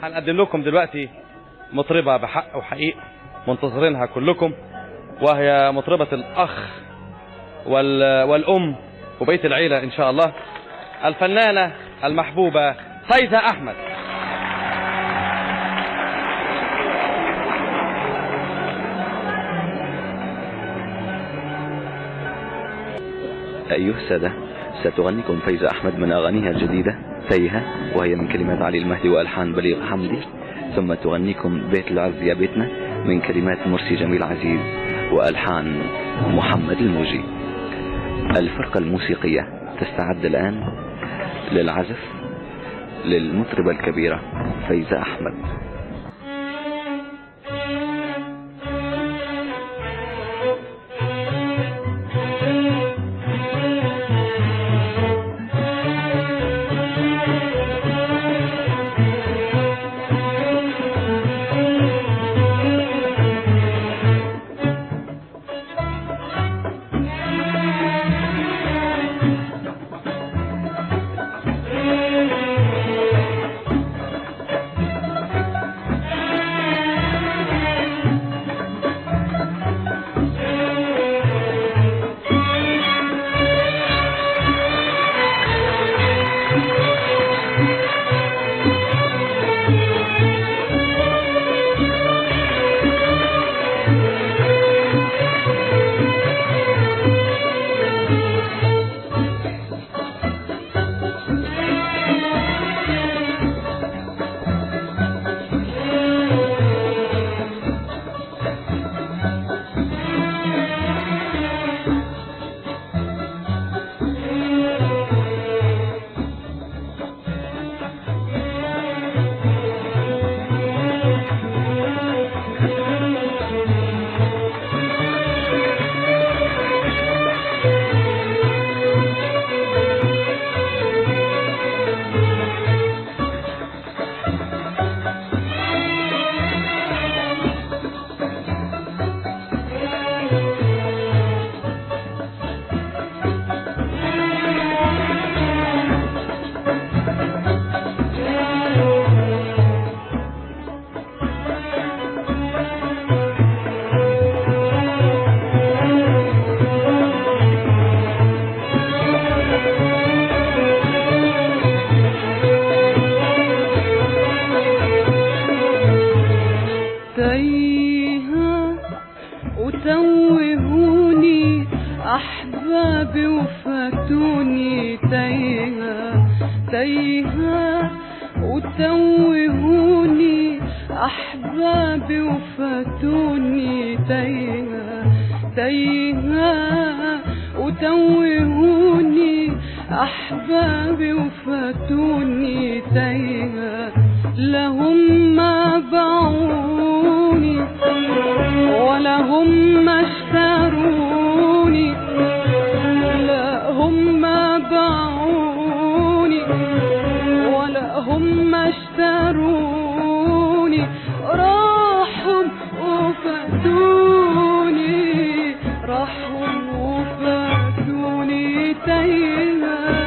هنقدم لكم دلوقتي مطربة بحق وحقيق منتظرينها كلكم وهي مطربة الأخ وال... والأم وبيت العيلة إن شاء الله الفنانة المحبوبة فايزة أحمد أيها السادة ستغنيكم فايزة أحمد من أغانيها الجديدة تيها وهي من كلمات علي المهدي وألحان بليغ حمدي ثم تغنيكم بيت العز يا بيتنا من كلمات مرسي جميل عزيز وألحان محمد الموجي الفرقة الموسيقية تستعد الآن للعزف للمطربة الكبيرة فايزة أحمد تايهة وتوهوني أحبابي وفاتوني تايهة تايهة وتوهوني أحبابي وفاتوني تايهة تايهة وتوهوني أحبابي وفاتوني تايهة لهم ما باعوني ولا هم اشتروني لا هم ما باعوني ولا هم اشتروني راحوا وفاتوني راحوا وفاتوني تايهة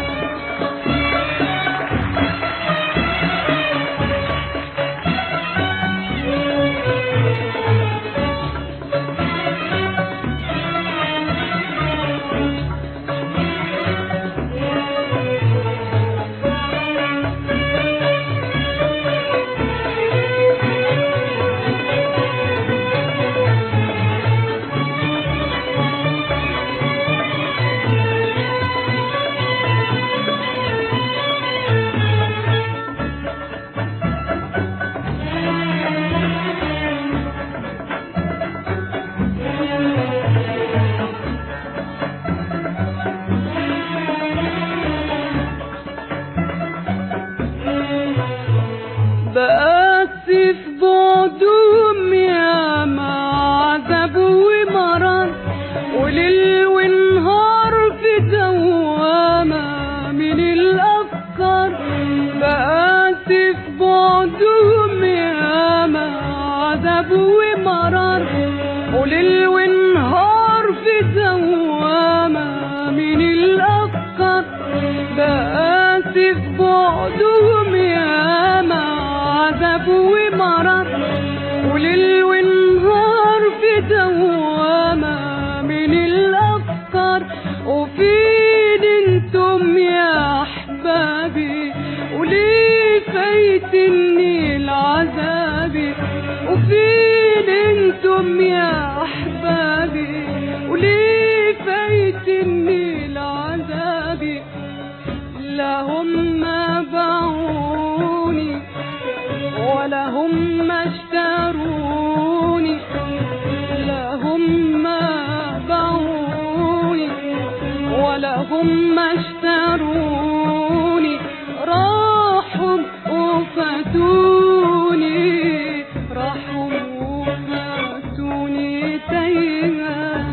بقاسي في بعدهم يا ما عذب ومرض وليل ونهار في دوامة من الأفكار بقاسي في بعدهم يا ما عذب ومرض وليل ونهار في دوامة من الأفكار بقاسي في بعدهم يا ما عذاب ومرض وليل ونهار في دوامة من الأفكار وفين انتم يا أحبابي وليه فايتني العذابي وفين انتم يا أحبابي وليه فايتني العذابي لا هم باعوني ولا هم اشتروني لا هم باعوني ولا هم اشتروني راحوا وفاتوني راحوا وفاتوني تايهه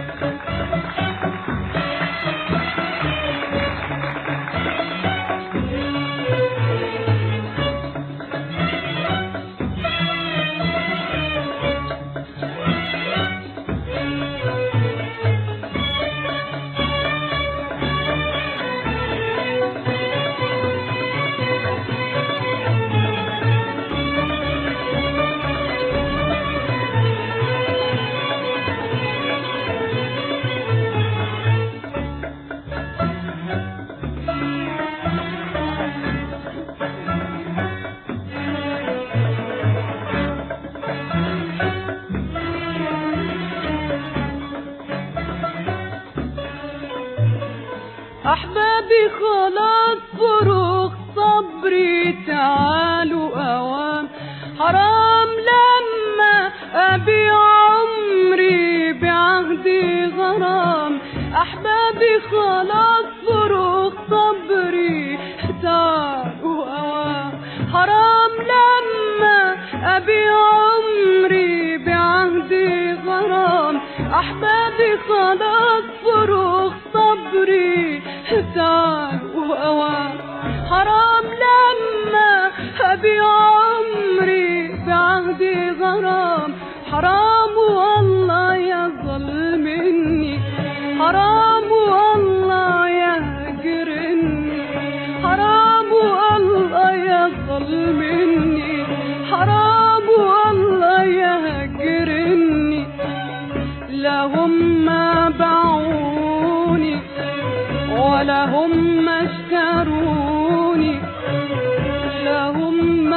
أحبابي خلاص فروق صبري تعالوا أوام حرام لما أبيع عمري بعهدي غرام أحبابي خلاص فروق صبري تعالوا أوام حرام لما أبيع عمري بعهدي غرام أحبابي خلاص فروق صبري تعالوا أوام حرام لما أبيع عمري بعهدي غرام حرام والله يظل مني حرام والله يهجرني حرام والله يظل مني حرام والله يهجرني لا هم باعوني ولا هم اشتروني لا هم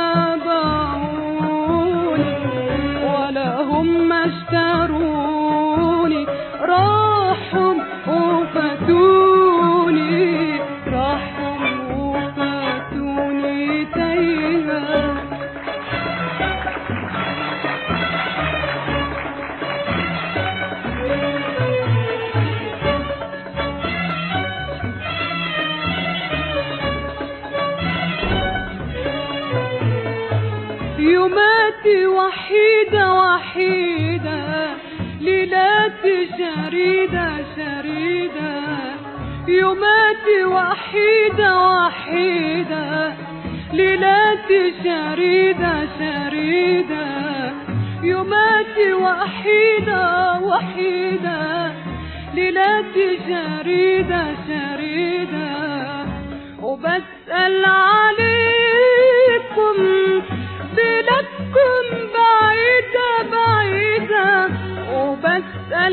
باعوني ولا هم اشتروني راحوا وفاتوني راحوا وفاتوني تايهه يوماتي وحيدة وحيدة ليلاتي شريدة شريدة يوماتي وحيدة وحيدة ليلاتي شريدة شريدة يوماتي وحيدة وحيدة ليلاتي شريدة شريدة وبسأل عليكم بلادكم بعيدة بعيدة وبسأل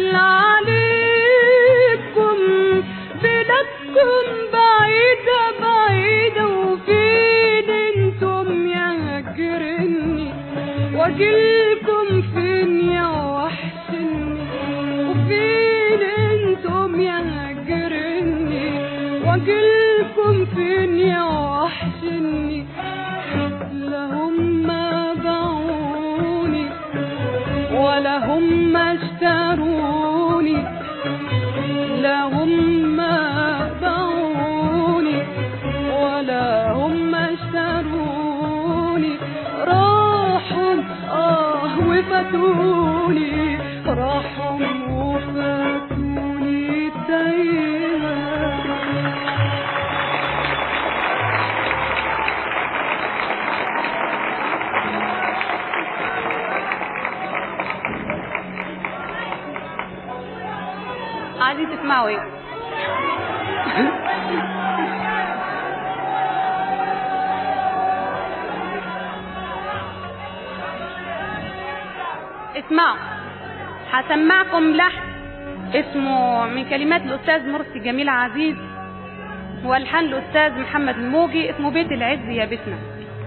عليكم بلادكم بعيدة بعيدة وفين انتم يا هجرني واجيلكم فين يا وحشني وفين انتم يا هجرني واجيلكم فين يا وحشني لا هم باعوني ولا هم اشتروني لا هم باعوني ولا هم اشتروني راحوا اه وفاتوني راحوا وفاتوني تايهه عايزين تسمعوا ايه اسمعوا هسمعكم لحن اسمه من كلمات الأستاذ مرسي جميل عزيز والحان الأستاذ محمد الموجي اسمه بيت العز يا بيتنا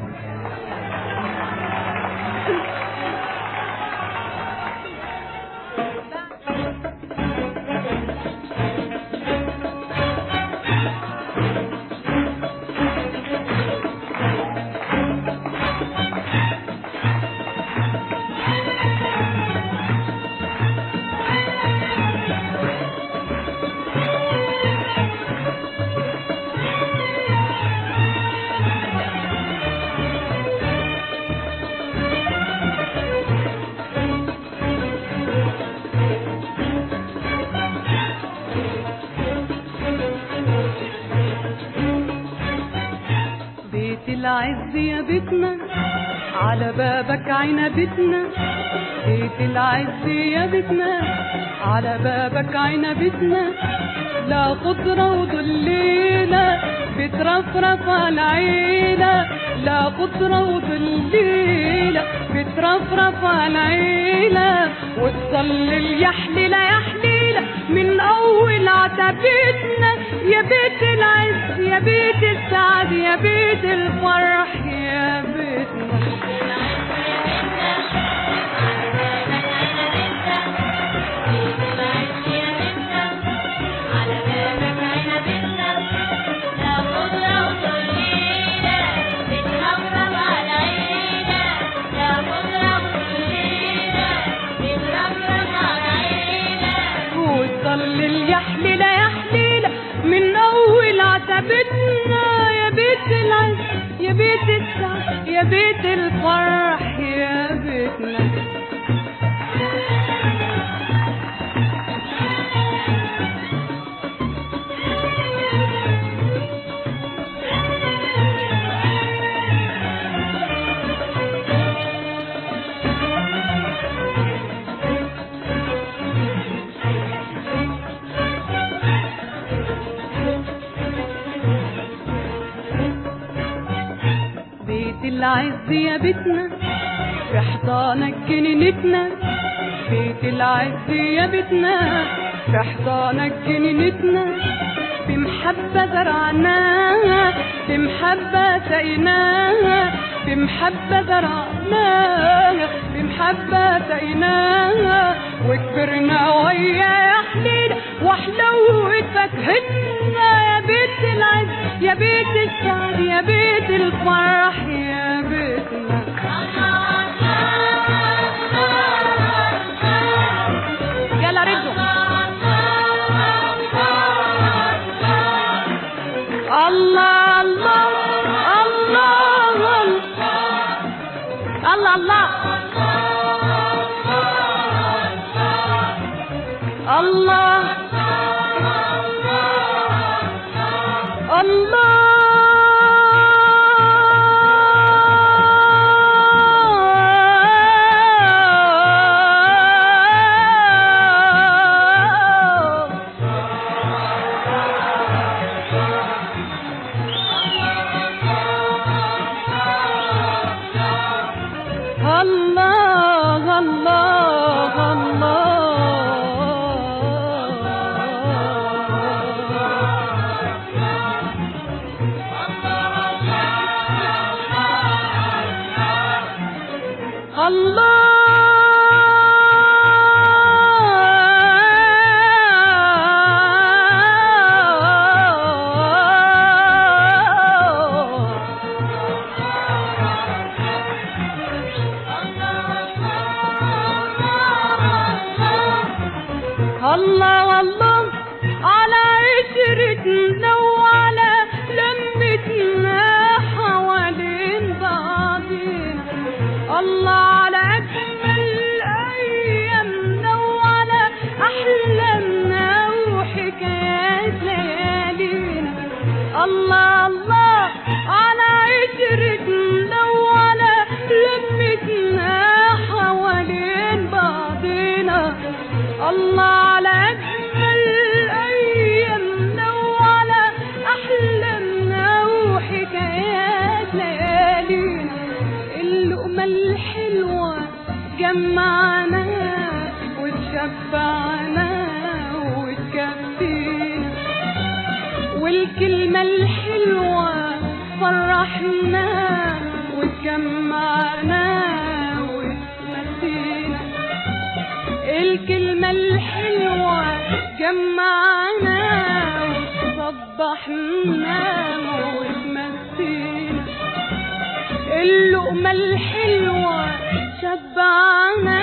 بيت العز يا بيتنا على بابك عنبتنا بيت العز يا بيتنا على بابك عنبتنا لا خضرة وضليلة بترفرف على العيلة لا خضرة وضليلة بترفرف على العيلة وتصلي يا حليلة يا حليلة من أول عتبتنا يا بيت العز يا بيت السعد يا بيت الفرح يا بيتنا وتصلي يا حليلة يا حليلة من أول عتبتنا يا بيت العز يا بيت السعد يا بيت الفرح يا بيتنا بيت العز يا بيتنا في حضانك جنينتنا بيت العز يا بيتنا في حضانك جنينتنا بمحبة زرعناها بمحبة سقيناها بمحبة زرعناها بمحبة سقيناها وكبرنا ويا يا حليل وحلوة فاكهتنا يا بيت العز يا بيت السعد يا بيت الفرح يا بيتنا يلا ردوا الله الله الله الله الله الله الله الله الله الله الله الله الله على عشرتنا وعلى لمتنا حوالين بعضنا الله على أجمل أيامنا وعلى أحلامنا وحكايات ليالينا الله الله على عشرتنا وعلى لمتنا حوالين بعضنا الله على أجمل أيامنا وعلى أحلامنا وحكايات ليالينا اللقمة الحلوة تجمعنا وتشبعنا وتكفينا والكلمة الحلوة فرحنا وتجمعنا وتمسينا الكلمة الحلوة جمعنا وصبحنا وتمسينا اللقمة الحلوة شبعنا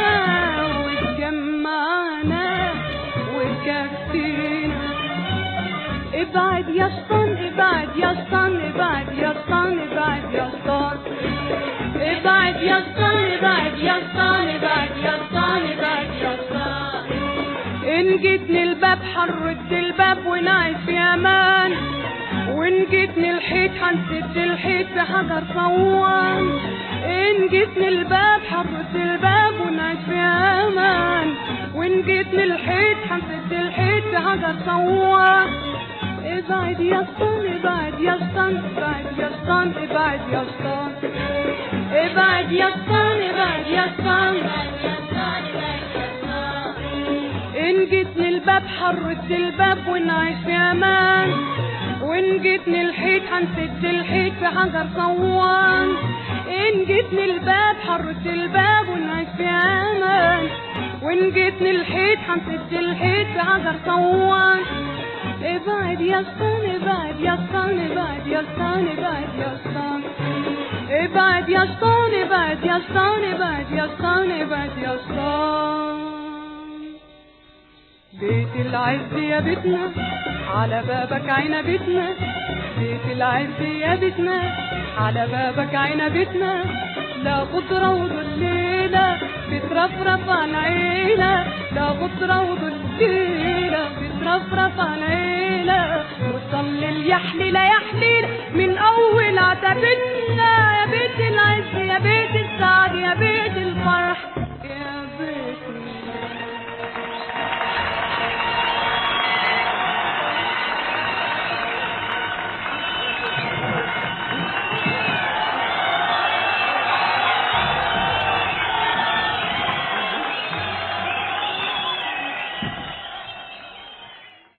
وتجمعنا وتكفينا ابعد يا شيطان ابعد يا شيطان ابعد يا شيطان ابعد يا شيطان ابعد يا شيطان ابعد يا شيطان ابعد يا شيطان ابعد يا شيطان ان جيتني الباب حرد الباب ونعيش في امان وان جيتني الحيط هنسد الحيط في حجر صوان ان جيتني الباب حرد الباب ونعيش في امان وان جيتني الحيط هنسد الحيط في حجر صوان ابعد يا شيطان ابعد يا شيطان ابعد يا شيطان ابعد يا شيطان ابعد يا شيطان ابعد يا شيطان ان جيتني الباب حرد الباب ونعيش في امان وان جيتني الحيط هنسد الحيط في حجر صوان ان جيتني الباب حرد الباب ونعيش في امان وان جيتني الحيط هنسد الحيط في حجر صوان ابعد يا شيطان ابعد يا شيطان ابعد يا شيطان ابعد يا شيطان ابعد يا شيطان ابعد يا شيطان ابعد يا شيطان ابعد يا شيطان بيت العز يا بيتنا على بابك عنبتنا بيت العز يا بيتنا على بابك عنبتنا لا خضرة وذليلة بترفرف على العيلة لا خضرة وذليلة بترفرف على العيلة وصلي يا حليلة يا حليلة من أول عتبتنا يا بيت العز يا بيت السعد يا بيت الفرح